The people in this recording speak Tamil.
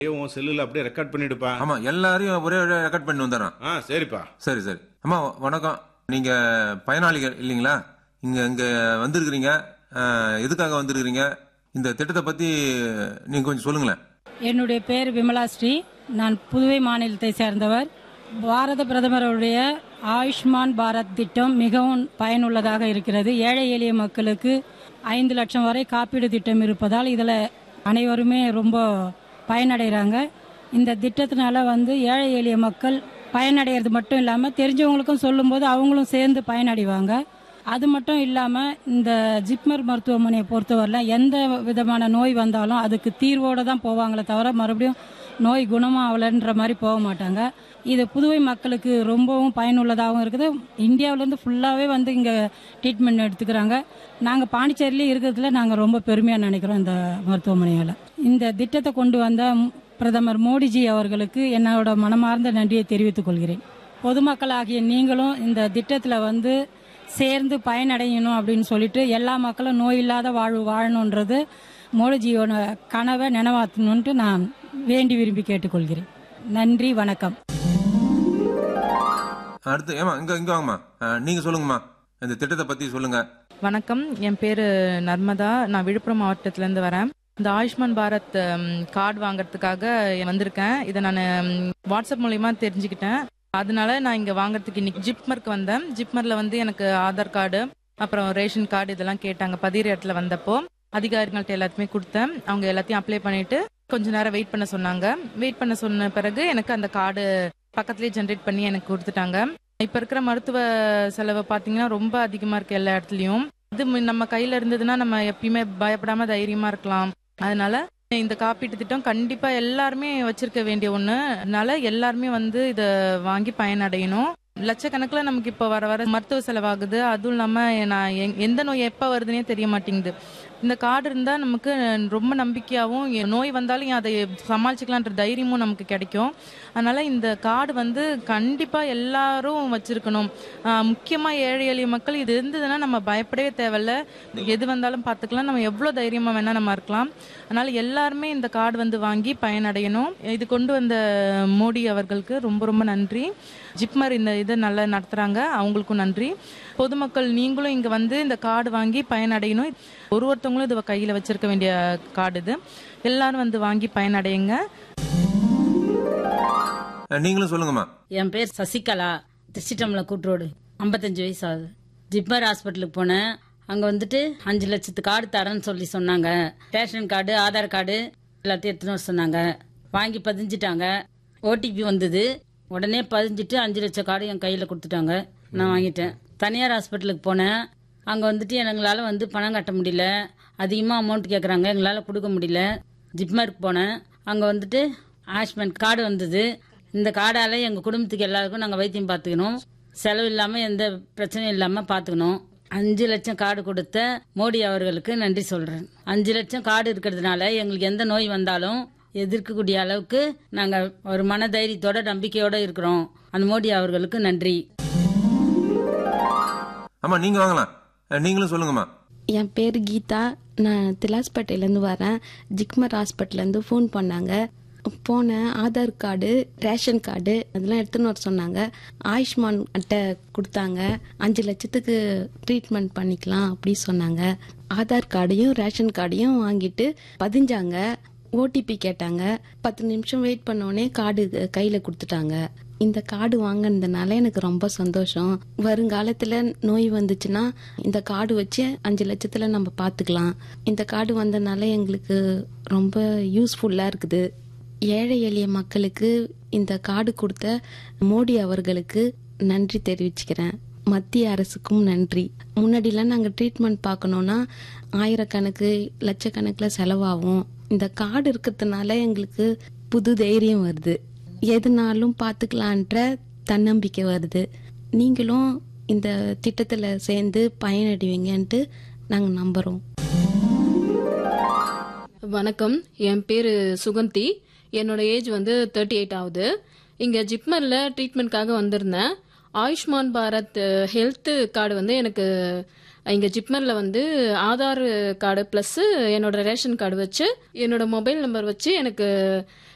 ஏய், உன் செல்லுல அப்படியே ரெக்கார்ட் பண்ணிடுப்பா ஆமா எல்லாரையும் ஒரே ரெக்கார்ட் பண்ணி வந்துடுறேன் ஆ சரிப்பா சரி சரி அம்மா வணக்கம் நீங்க பயனாளிகள் இல்லைங்களா இங்க இங்க வந்திருக்கிறீங்க அஹ், எதுக்காக வந்திருக்கிறீங்க இந்த திட்டத்தை பத்தி நீங்க கொஞ்சம் சொல்லுங்களேன் என்னுடைய பேர் விமலா ஸ்ரீ நான் புதுவை மாநிலத்தை சேர்ந்தவர் பாரத பிரதமருடைய ஆயுஷ்மான் பாரத் திட்டம் மிகவும் பயனுள்ளதாக இருக்கிறது ஏழை எளிய மக்களுக்கு ஐந்து லட்சம் வரை காப்பீடு திட்டம் இருப்பதால் இதில் அனைவருமே ரொம்ப பயனடைகிறாங்க இந்த திட்டத்தினால வந்து ஏழை எளிய மக்கள் பயனடைகிறது மட்டும் இல்லாமல் தெரிஞ்சவங்களுக்கும் சொல்லும்போது அவங்களும் சேர்ந்து பயனடைவாங்க அது மட்டும் இல்லாமல் இந்த ஜிப்மர் மருத்துவமனையை பொறுத்தவரையில் எந்த விதமான நோய் வந்தாலும் அதுக்கு தீர்வோடு தான் போவாங்களே தவிர மறுபடியும் நோய் குணமாகலன்ற மாதிரி போக மாட்டாங்க இது புதுவை மக்களுக்கு ரொம்பவும் பயனுள்ளதாகவும் இருக்குது இந்தியாவிலேருந்து ஃபுல்லாகவே வந்து இங்கே ட்ரீட்மெண்ட் எடுத்துக்கிறாங்க நாங்கள் பாண்டிச்சேரியிலே இருக்கிறதுல நாங்கள் ரொம்ப பெருமையாக நினைக்கிறோம் இந்த மருத்துவமனையால் இந்த திட்டத்தை கொண்டு வந்த பிரதமர் மோடிஜி அவர்களுக்கு என்னோட மனமார்ந்த நன்றியை தெரிவித்துக் கொள்கிறேன் பொதுமக்களாகிய நீங்களும் இந்த திட்டத்தில் வந்து சேர்ந்து பயனடையணும் அப்படின்னு சொல்லிட்டு எல்லா மக்களும் நோய் இல்லாத வாழ்வு வாழணுன்றது மோடிஜியோட கனவை நினைவாற்றணுன்ட்டு நான் வேண்டி விரும்பி கேட்டுக்கொள்கிறேன் நன்றி வணக்கம் அடுத்து ஏமா இங்க இங்க வாங்கம்மா அஹ், நீங்க சொல்லுங்கம்மா இந்த திட்டத்தை பத்தி சொல்லுங்க வணக்கம் என் பேர் நர்மதா நான் விழுப்புரம் மாவட்டத்திலேருந்து வரேன் இந்த ஆயுஷ்மான் பாரத் கார்டு வாங்குறதுக்காக வந்திருக்கேன் இதை நான் வாட்ஸ்அப் மூலயமா தெரிஞ்சுக்கிட்டேன் அதனால நான் இங்கே வாங்குறதுக்கு இன்னைக்கு ஜிப்மருக்கு வந்தேன் ஜிப்மரில் வந்து எனக்கு ஆதார் கார்டு அப்புறம் ரேஷன் கார்டு இதெல்லாம் கேட்டாங்க பதிவு இடத்துல வந்தப்போ அதிகாரிகள்ட்ட எல்லாத்தையுமே கொடுத்தேன் அவங்க எல்லாத்தையும் அப்ளை பண்ணிட்டு கொஞ்ச நேரம் வெயிட் பண்ண சொன்னாங்க வெயிட் பண்ண சொன்ன பிறகு எனக்கு அந்த கார்டு பக்கத்துலேயே ஜென்ரேட் பண்ணி எனக்கு கொடுத்துட்டாங்க இப்ப இருக்கிற மருத்துவ செலவு பாத்தீங்கன்னா ரொம்ப அதிகமா இருக்கு எல்லா இடத்துலயும் இது ம- நம்ம கையில இருந்ததுன்னா நம்ம எப்பயுமே பயப்படாம தைரியமா இருக்கலாம் அதனால இந்த காப்பீட்டு திட்டம் கண்டிப்பா எல்லாருமே வச்சிருக்க வேண்டிய ஒண்ணு அதனால எல்லாருமே வந்து இத வாங்கி பயனடையணும் லட்சக்கணக்கில் நமக்கு இப்போ வர வர மருத்துவ செலவாகுது அதுவும் இல்லாமல் நான் எங்- எந்த நோய் எப்போ வருதுன்னே தெரிய மாட்டேங்குது இந்த கார்டு இருந்தால் நமக்கு ரொம்ப நம்பிக்கையாகவும் எ- நோய் வந்தாலும் அதை சமாளிச்சுக்கலான்ற தைரியமும் நமக்கு கிடைக்கும் அதனால இந்த கார்டு வந்து கண்டிப்பாக எல்லாரும் வச்சிருக்கணும் முக்கியமாக ஏழை எளிய மக்கள் இது இருந்ததுன்னா நம்ம பயப்படவே தேவையில்ல எது வந்தாலும் பார்த்துக்கலாம் நம்ம எவ்வளோ தைரியமாக வேணால் நம்ம இருக்கலாம் அதனால எல்லாருமே இந்த கார்டு வந்து வாங்கி பயனடையணும் இது கொண்டு வந்த மோடி அவர்களுக்கு ரொம்ப ரொம்ப நன்றி ஜிப்மர் இந்த இதை நல்லா நடத்துகிறாங்க அவங்களுக்கும் நன்றி பொதுமக்கள் நீங்களும் இங்கே வந்து இந்த கார்டு வாங்கி பயனடையணும் ஒரு ஒருத்தவங்களும் இது கையில் வச்சிருக்க வேண்டிய கார்டு இது எல்லாரும் வந்து வாங்கி பயனடையுங்க அஹ், நீங்களும் சொல்லுங்கம்மா என் பேர் சசிகலா திருச்சிட்டம்பலம் கூட்டுரோடு ஐம்பத்தஞ்சு வயசு ஆகுது ஜிப்மர் ஹாஸ்பிட்டலுக்கு போனேன் அங்கே வந்துட்டு அஞ்சு லட்சத்து கார்டு தரேன்னு சொல்லி சொன்னாங்க ரேஷன் கார்டு ஆதார் கார்டு எல்லாத்தையும் எடுத்துன்னு வர சொன்னாங்க வாங்கி பதிஞ்சிட்டாங்க ஓடிபி வந்தது உடனே பதிஞ்சிட்டு அஞ்சு லட்சம் கார்டு என் கையில் கொடுத்துட்டாங்க நான் வாங்கிட்டேன் தனியார் ஹாஸ்பிட்டலுக்கு போனேன் அங்கே வந்துட்டு எங்களால் வந்து பணம் கட்ட முடியல அதிகமாக அமௌண்ட் கேட்குறாங்க எங்களால் கொடுக்க முடியல ஜிப்மருக்கு போனேன் அங்கே வந்துட்டு ஆஷ்மெண்ட் கார்டு வந்தது இந்த கார்டால எங்கள் குடும்பத்துக்கு எல்லாருக்கும் நாங்கள் வைத்தியம் பார்த்துக்கணும் செலவு இல்லாமல் எந்த பிரச்சனையும் இல்லாமல் பார்த்துக்கணும் அஞ்சு லட்சம் கார்டு கொடுத்த மோடி அவர்களுக்கு நன்றி சொல்கிறேன் அஞ்சு லட்சம் கார்டு இருக்கிறதுனால எங்களுக்கு எந்த நோய் வந்தாலும் எதிர்க்கக்கூடிய அளவுக்கு நாங்கள் ஒரு மன தைரியத்தோட நம்பிக்கையோட இருக்கிறோம் அந்த மோடி அவர்களுக்கு நன்றி ஆமா நீங்க வாங்கலாம் அஹ், நீங்களும் சொல்லுங்கம்மா என் பேர் கீதா நான் திலாஸ்பேட்டையிலேருந்து வரேன் ஜிக்மர் ஹாஸ்பிட்டல்லேருந்து ஃபோன் பண்ணாங்க போனேன் ஆதார் கார்டு ரேஷன் கார்டு அதெல்லாம் எடுத்துன்னு வர சொன்னாங்க ஆயுஷ்மான் அட்டை கொடுத்தாங்க அஞ்சு லட்சத்துக்கு ட்ரீட்மெண்ட் பண்ணிக்கலாம் அப்படி சொன்னாங்க ஆதார் கார்டையும் ரேஷன் கார்டையும் வாங்கிட்டு பதிஞ்சாங்க ஓடிபி கேட்டாங்க பத்து நிமிஷம் வெயிட் பண்ணோடனே கார்டு கையில் கொடுத்துட்டாங்க இந்த கார்டு வாங்கினதுனால எனக்கு ரொம்ப சந்தோஷம் வருங்காலத்துல நோய் வந்துச்சுன்னா இந்த கார்டு வச்சு அஞ்சு லட்சத்துல நம்ம பார்த்துக்கலாம் இந்த கார்டு வந்ததுனால எங்களுக்கு ரொம்ப யூஸ்ஃபுல்லா இருக்குது ஏழை எளிய மக்களுக்கு இந்த கார்டு கொடுத்த மோடி அவர்களுக்கு நன்றி தெரிவிச்சுக்கிறேன் மத்திய அரசுக்கும் நன்றி முன்னாடிலாம் நாங்கள் ட்ரீட்மெண்ட் பார்க்கணுன்னா ஆயிரக்கணக்கு லட்சக்கணக்கில் செலவாகும் இந்த கார்டு இருக்கிறதுனால எங்களுக்கு புது தைரியம் வருது எதுனாலும் பார்த்துக்கலான்ற தன்னம்பிக்கை வருது நீங்களும் இந்த திட்டத்தில் சேர்ந்து பயனடைவீங்கன்ட்டு நாங்கள் நம்புகிறோம் வணக்கம் என் பேர் சுகந்தி என்னோட ஏஜ் வந்து தேர்ட்டி எயிட் ஆகுது இங்கே ஜிப்மரில் ட்ரீட்மெண்ட்காக வந்திருந்தேன் ஆயுஷ்மான் பாரத் ஹெல்த் கார்டு வந்து எனக்கு இங்கே ஜிப்மரில் வந்து ஆதார் கார்டு ப்ளஸ் என்னோட ரேஷன் கார்டு வச்சு என்னோட மொபைல் நம்பர் வச்சு எனக்கு